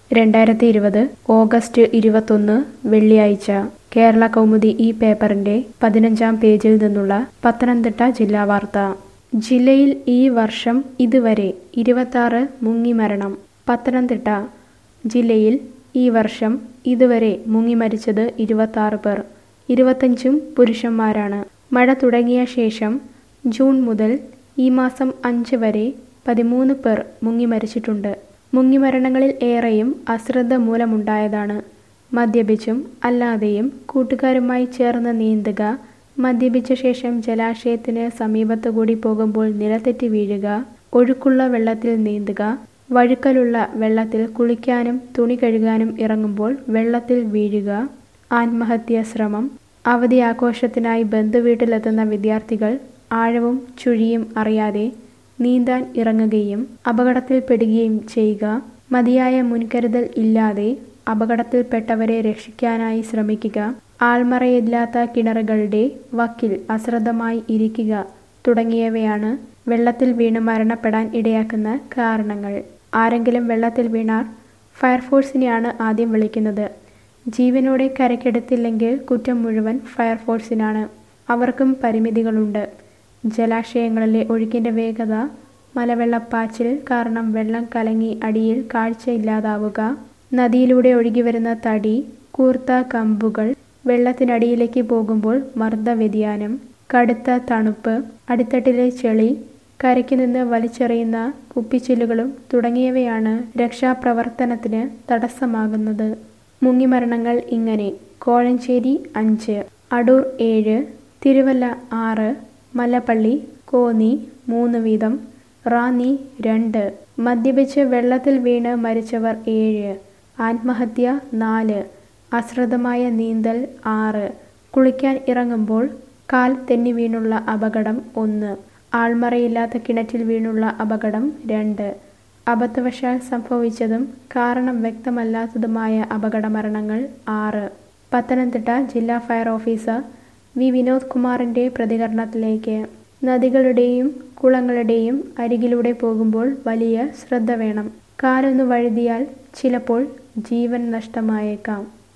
രണ്ടായിരത്തി ഇരുപത് ഓഗസ്റ്റ് ഇരുപത്തൊന്ന് വെള്ളിയാഴ്ച കേരള കൗമുദി ഈ പേപ്പറിന്റെ പതിനഞ്ചാം പേജിൽ നിന്നുള്ള പത്തനംതിട്ട ജില്ലാ വാർത്ത ജില്ലയിൽ ഈ വർഷം ഇതുവരെ ഇരുപത്താറ് മുങ്ങിമരണം പത്തനംതിട്ട ജില്ലയിൽ ഈ വർഷം ഇതുവരെ മുങ്ങിമരിച്ചത് ഇരുപത്താറ് പേർ ഇരുപത്തഞ്ചും പുരുഷന്മാരാണ് മഴ തുടങ്ങിയ ശേഷം ജൂൺ മുതൽ ഈ മാസം അഞ്ച് വരെ പതിമൂന്ന് പേർ മുങ്ങിമരിച്ചിട്ടുണ്ട് മുങ്ങിമരണങ്ങളിൽ ഏറെയും അശ്രദ്ധ മൂലമുണ്ടായതാണ് മദ്യപിച്ചും അല്ലാതെയും കൂട്ടുകാരുമായി ചേർന്ന് നീന്തുക മദ്യപിച്ച ശേഷം ജലാശയത്തിന് സമീപത്തുകൂടി പോകുമ്പോൾ നിലത്തെറ്റി വീഴുക ഒഴുക്കുള്ള വെള്ളത്തിൽ നീന്തുക വഴുക്കലുള്ള വെള്ളത്തിൽ കുളിക്കാനും തുണി കഴുകാനും ഇറങ്ങുമ്പോൾ വെള്ളത്തിൽ വീഴുക ആത്മഹത്യാ ശ്രമം അവധി ആഘോഷത്തിനായി ബന്ധുവീട്ടിലെത്തുന്ന വിദ്യാർത്ഥികൾ ആഴവും ചുഴിയും അറിയാതെ നീന്താൻ ഇറങ്ങുകയും അപകടത്തിൽപ്പെടുകയും ചെയ്യുക മതിയായ മുൻകരുതൽ ഇല്ലാതെ അപകടത്തിൽപ്പെട്ടവരെ രക്ഷിക്കാനായി ശ്രമിക്കുക ആൾമറയില്ലാത്ത കിണറുകളുടെ വക്കിൽ അശ്രദ്ധമായി ഇരിക്കുക തുടങ്ങിയവയാണ് വെള്ളത്തിൽ വീണ് മരണപ്പെടാൻ ഇടയാക്കുന്ന കാരണങ്ങൾ ആരെങ്കിലും വെള്ളത്തിൽ വീണാൽ ഫയർഫോഴ്സിനെയാണ് ആദ്യം വിളിക്കുന്നത് ജീവനോടെ കരക്കെടുത്തില്ലെങ്കിൽ കുറ്റം മുഴുവൻ ഫയർഫോഴ്സിനാണ് അവർക്കും പരിമിതികളുണ്ട് ജലാശയങ്ങളിലെ ഒഴുക്കിൻ്റെ വേഗത മലവെള്ളപ്പാച്ചിൽ കാരണം വെള്ളം കലങ്ങി അടിയിൽ കാഴ്ചയില്ലാതാവുക നദിയിലൂടെ ഒഴുകിവരുന്ന തടി കൂർത്ത കമ്പുകൾ വെള്ളത്തിനടിയിലേക്ക് പോകുമ്പോൾ മർദ്ദ വ്യതിയാനം കടുത്ത തണുപ്പ് അടിത്തട്ടിലെ ചെളി കരയ്ക്ക് നിന്ന് വലിച്ചെറിയുന്ന കുപ്പിച്ചില്ലുകളും തുടങ്ങിയവയാണ് രക്ഷാപ്രവർത്തനത്തിന് തടസ്സമാകുന്നത് മുങ്ങിമരണങ്ങൾ ഇങ്ങനെ കോഴഞ്ചേരി അഞ്ച് അടൂർ ഏഴ് തിരുവല്ല ആറ് മല്ലപ്പള്ളി കോന്നി മൂന്ന് വീതം റാന്നി രണ്ട് മദ്യപിച്ച് വെള്ളത്തിൽ വീണ് മരിച്ചവർ ഏഴ് ആത്മഹത്യ നാല് അശ്രദ്ധമായ നീന്തൽ ആറ് കുളിക്കാൻ ഇറങ്ങുമ്പോൾ കാൽ തെന്നി വീണുള്ള അപകടം ഒന്ന് ആൾമറയില്ലാത്ത കിണറ്റിൽ വീണുള്ള അപകടം രണ്ട് അബദ്ധവശാൽ സംഭവിച്ചതും കാരണം വ്യക്തമല്ലാത്തതുമായ അപകടമരണങ്ങൾ ആറ് പത്തനംതിട്ട ജില്ലാ ഫയർ ഓഫീസർ വി വിനോദ് കുമാറിന്റെ പ്രതികരണത്തിലേക്ക് നദികളുടെയും കുളങ്ങളുടെയും അരികിലൂടെ പോകുമ്പോൾ വലിയ ശ്രദ്ധ വേണം കാലൊന്ന് വഴുതിയാൽ ചിലപ്പോൾ ജീവൻ നഷ്ടമായേക്കാം